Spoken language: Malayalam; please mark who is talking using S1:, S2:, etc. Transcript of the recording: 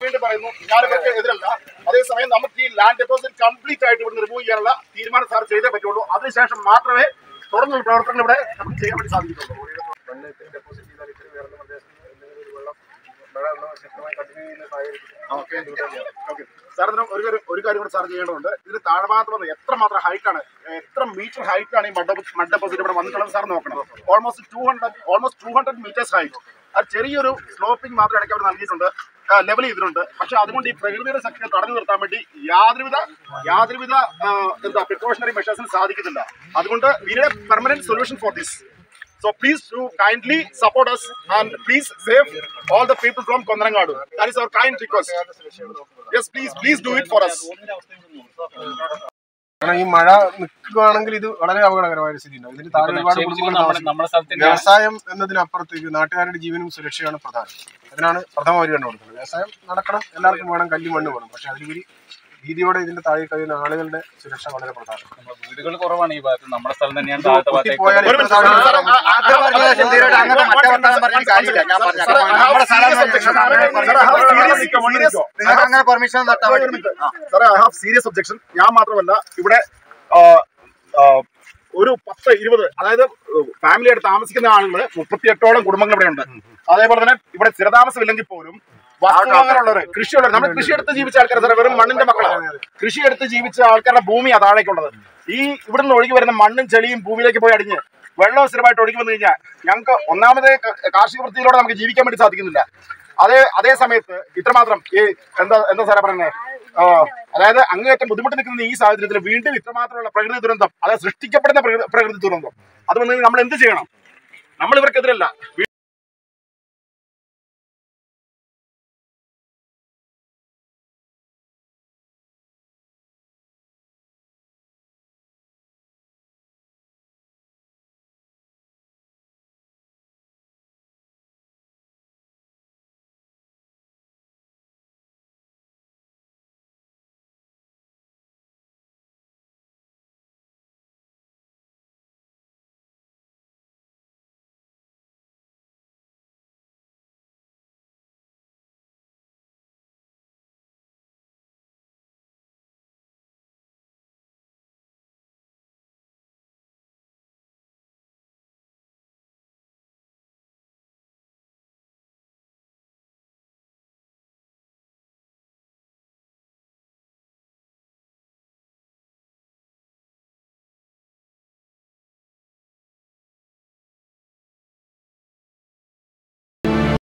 S1: വേണ്ടി പറയുന്നു ഞാനിവർക്ക് എതിരല്ല അതേസമയം നമുക്ക് ഈ ലാൻഡ് ഡെപ്പോസിറ്റ് കംപ്ലീറ്റ് ആയിട്ട് ഇവിടെ റിമൂവ് ചെയ്യാനുള്ള തീരുമാനം സാർ ചെയ്തേ പറ്റുള്ളൂ അതിനുശേഷം മാത്രമേ തുടർന്നുള്ള പ്രവർത്തനങ്ങൾ ഇവിടെ നമുക്ക് ചെയ്യാൻ വേണ്ടി സാധിക്കുള്ളൂ
S2: മണ്ണ് ഇത്തിരി ഡെപ്പോസിറ്റ് ചെയ്താൽ ഇത്തിരി ഉയർന്ന പ്രദേശത്ത് എന്തെങ്കിലും ഒരു വെള്ളം മഴ ഒന്ന് ശക്തമായി കണ്ടിന്യൂ ചെയ്യുന്ന സാഹചര്യത്തിൽ
S1: ഓക്കെ ഓക്കെ സാർ ഇതിന് ഒരു കാര്യം ഒരു കാര്യം കൂടെ സാർ ചെയ്യേണ്ടതുണ്ട് ഇതിന് താഴ്ഭാഗത്ത് വന്ന് എത്രമാത്രം ഹൈറ്റ് ആണ് എത്ര മീറ്റർ ഹൈറ്റ് ആണ് ഈ മഡ് മഡ് ഡെപ്പോസിറ്റ് ഇവിടെ വന്നിട്ടുള്ളത് സാർ നോക്കണം almost two hundred almost two hundred meters height അത് ചെറിയൊരു സ്ലോപ്പിംഗ് മാത്രം ഇടയ്ക്ക് അവർ നൽകിയിട്ടുണ്ട് ലെവൽ ചെയ്തിട്ടുണ്ട് പക്ഷെ അതുകൊണ്ട് ഈ പ്രകൃതിയുടെ ശക്തിയെ തടഞ്ഞു നിർത്താൻ വേണ്ടി യാതൊരുവിധ യാതൊരുവിധ ആ, എന്താ പ്രിക്കോഷണറി മെഷേഴ്സിന് സാധിക്കുന്നില്ല അതുകൊണ്ട് വീര permanent solution for this So please do kindly support us and please save all the people from Kondarangadu. That is our kind request. Yes, please, please do it for us.
S2: കാരണം ഈ മഴ നിൽക്കുകയാണെങ്കിൽ ഇത് വളരെ അപകടകരമായ ഒരു സ്ഥിതി ഉണ്ടാവും ഇതിന് താഴെ ഒരുപാട് കുടുംബങ്ങൾ
S3: നമ്മുടെ
S2: താമസിക്കും.
S3: നമ്മുടെ സ്ഥലത്തിന്റെ
S2: വ്യവസായം എന്നതിനപ്പുറത്തേക്ക് നാട്ടുകാരുടെ ജീവനും സുരക്ഷയാണ് പ്രധാനം അതിനാണ് പ്രഥമ പരിഗണന കൊടുക്കുന്നത് വ്യവസായം നടക്കണം എല്ലാവർക്കും വേണം കല്ല് മണ്ണ് വേണം പക്ഷെ അതിലുപരി ഭീതിയോടെ ഇതിന്റെ താഴെ കഴിയുന്ന ആളുകളുടെ സുരക്ഷ വളരെ പ്രധാനം
S3: നമ്മുടെ വീടുകൾ കുറവാണ് ഈ ഭാഗത്ത് നമ്മുടെ സ്ഥലം തന്നെയാണ് താഴത്തെ
S2: പൊട്ടിപ്പോയാൽ
S3: ഭാഗത്തേക്ക്
S1: ഒരു മിനിറ്റ്,
S2: എത്ര
S1: സാർ,
S2: താഴെ
S1: ആ- ആ-
S4: പറഞ്ഞ ശരിയായിട്ട് അങ്ങനത്തെ മറ്റേ വർത്തമാനം പറഞ്ഞിട്ട് കാര്യമില്ല. ഞാൻ പറഞ്ഞു.
S1: Sir, I have
S4: നമ്മുടെ സ്ഥലം
S1: serious objection. Sir, I have serious- serious-
S4: നിങ്ങൾക്ക് അങ്ങനെ പെർമിഷൻ തട്ടാൻ
S1: ഒരു
S4: പറ്റും
S1: minute. Sir, I have serious objection. ഞാൻ മാത്രമല്ല ഇവിടെ ആ, ആ, ഒരു പത്ത് ഇരുപത് അതായത് ഫാമിലി ആയിട്ട് താമസിക്കുന്ന ആളുകൾ മുപ്പത്തിയെട്ടോളം കുടുംബങ്ങൾ ഇവിടെ ഉണ്ട് അതേപോലെ തന്നെ ഇവിടെ സ്ഥിരതാമസം ഇല്ലെങ്കിൽ പോലും വസ്തുവാങ്ങാനുള്ളവർ കൃഷിയുള്ളവർ നമ്മൾ കൃഷി എടുത്ത് ജീവിച്ച ആൾക്കാർ സാറേ വെറും മണ്ണിന്റെ മക്കളാണ് കൃഷി എടുത്ത് ജീവിച്ച ആൾക്കാരുടെ ഭൂമിയാ താഴേക്കുള്ളത് ഈ ഇവിടുന്ന് ഒഴുകി വരുന്ന മണ്ണും ചെളിയും ഭൂമിയിലേക്ക് പോയി അടിഞ്ഞ് വെള്ളം സ്ഥിരമായിട്ട് ഒഴുകി വന്നു കഴിഞ്ഞാൽ ഞങ്ങൾക്ക് ഒന്നാമത് ക- കാർഷിക വൃത്തിയിലൂടെ നമുക്ക് ജീവിക്കാൻ വേണ്ടി സാധിക്കുന്നില്ല അതേ അതേ സമയത്ത് ഇത്രമാത്രം ഈ എന്താ എന്താ സാറേ പറയുന്നത് അതായത് അങ്ങേയറ്റം ബുദ്ധിമുട്ട് നിൽക്കുന്ന ഈ സാഹചര്യത്തിൽ വീണ്ടും ഇത്രമാത്രമുള്ള പ്രകൃതി ദുരന്തം അതായത് സൃഷ്ടിക്കപ്പെടുന്ന പ്രകൃതി പ്രകൃതി ദുരന്തം അത് വന്ന് നമ്മൾ എന്ത് ചെയ്യണം നമ്മൾ ഇവർക്കെതിരല്ല